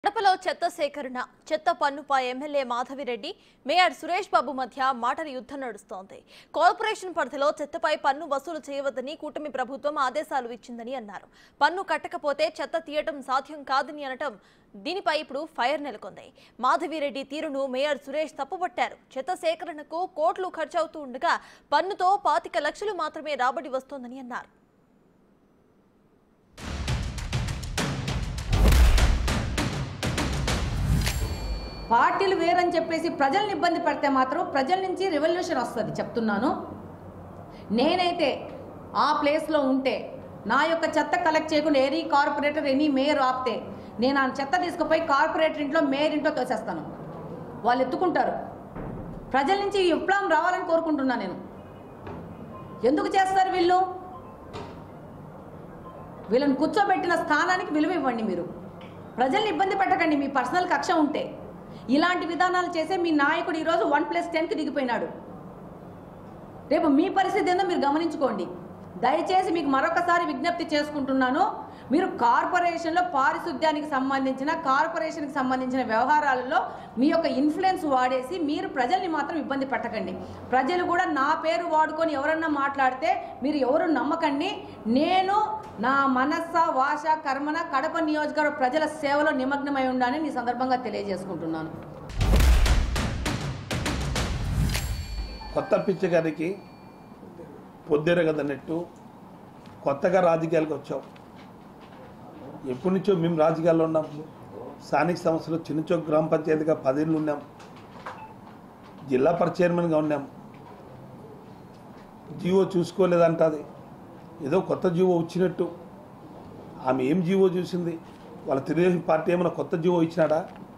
కడపలో చెత్త సేకరణ చెత్త పన్నుపై ఎమ్మెల్యే మాధవిరెడ్డి మేయర్ సురేష్ బాబు మధ్య మాటల యుద్ధం నడుస్తోంది కార్పొరేషన్ పరిధిలో చెత్తపై పన్ను వసూలు చేయవద్దని కూటమి ప్రభుత్వం ఆదేశాలు ఇచ్చిందని అన్నారు పన్ను కట్టకపోతే చెత్త తీయటం సాధ్యం కాదని అనటం దీనిపై ఇప్పుడు ఫైర్ నెలకొంది మాధవిరెడ్డి తీరును మేయర్ సురేష్ తప్పుపట్టారు చెత్త సేకరణకు కోట్లు ఖర్చవుతూ ఉండగా పన్నుతో పాతిక లక్షలు మాత్రమే రాబడి వస్తోందని అన్నారు పార్టీలు వేరని చెప్పేసి ప్రజల్ని ఇబ్బంది పెడితే మాత్రం ప్రజల నుంచి రెవల్యూషన్ వస్తుంది చెప్తున్నాను నేనైతే ఆ ప్లేస్లో ఉంటే నా యొక్క చెత్త కలెక్ట్ చేయకుండా ఎనీ కార్పొరేటర్ ఎనీ మేయర్ ఆపితే నేను ఆ చెత్త తీసుకుపోయి కార్పొరేటర్ ఇంట్లో మేయర్ ఇంట్లో తోసేస్తాను వాళ్ళు ఎత్తుకుంటారు ప్రజల నుంచి ఈ విప్లవం రావాలని కోరుకుంటున్నా నేను ఎందుకు చేస్తారు వీళ్ళు వీళ్ళని కూర్చోబెట్టిన స్థానానికి విలువ ఇవ్వండి మీరు ప్రజల్ని ఇబ్బంది పెట్టకండి మీ పర్సనల్ కక్ష ఉంటే ఇలాంటి విధానాలు చేసే మీ నాయకుడు ఈరోజు వన్ ప్లస్ టెన్కి దిగిపోయినాడు రేపు మీ పరిస్థితి ఏందో మీరు గమనించుకోండి దయచేసి మీకు మరొకసారి విజ్ఞప్తి చేసుకుంటున్నాను మీరు కార్పొరేషన్లో పారిశుద్ధ్యానికి సంబంధించిన కార్పొరేషన్కి సంబంధించిన వ్యవహారాలలో మీ యొక్క ఇన్ఫ్లుయెన్స్ వాడేసి మీరు ప్రజల్ని మాత్రం ఇబ్బంది పెట్టకండి ప్రజలు కూడా నా పేరు వాడుకొని ఎవరన్నా మాట్లాడితే మీరు ఎవరు నమ్మకండి నేను నా మనస్స వాష కర్మన కడప నియోజకవర్గ ప్రజల సేవలో నిమగ్నమై ఉండాలని ఈ సందర్భంగా తెలియజేసుకుంటున్నాను కొత్త పిచ్చగారికి పొద్దురగదన్నట్టు కొత్తగా రాజకీయాలకు వచ్చాం ఎప్పటి నుంచో మేము రాజకీయాల్లో ఉన్నాం స్థానిక సంస్థలు చిన్నచోక్ గ్రామ పంచాయతీగా పదేళ్ళు ఉన్నాం జిల్లా పరిషత్ చైర్మన్గా ఉన్నాం జీవో చూసుకోలేదంటది ఏదో కొత్త జీవో వచ్చినట్టు ఆమె ఏం జీవో చూసింది వాళ్ళ తెలుగుదేశం పార్టీ ఏమైనా కొత్త జీవో ఇచ్చినాడా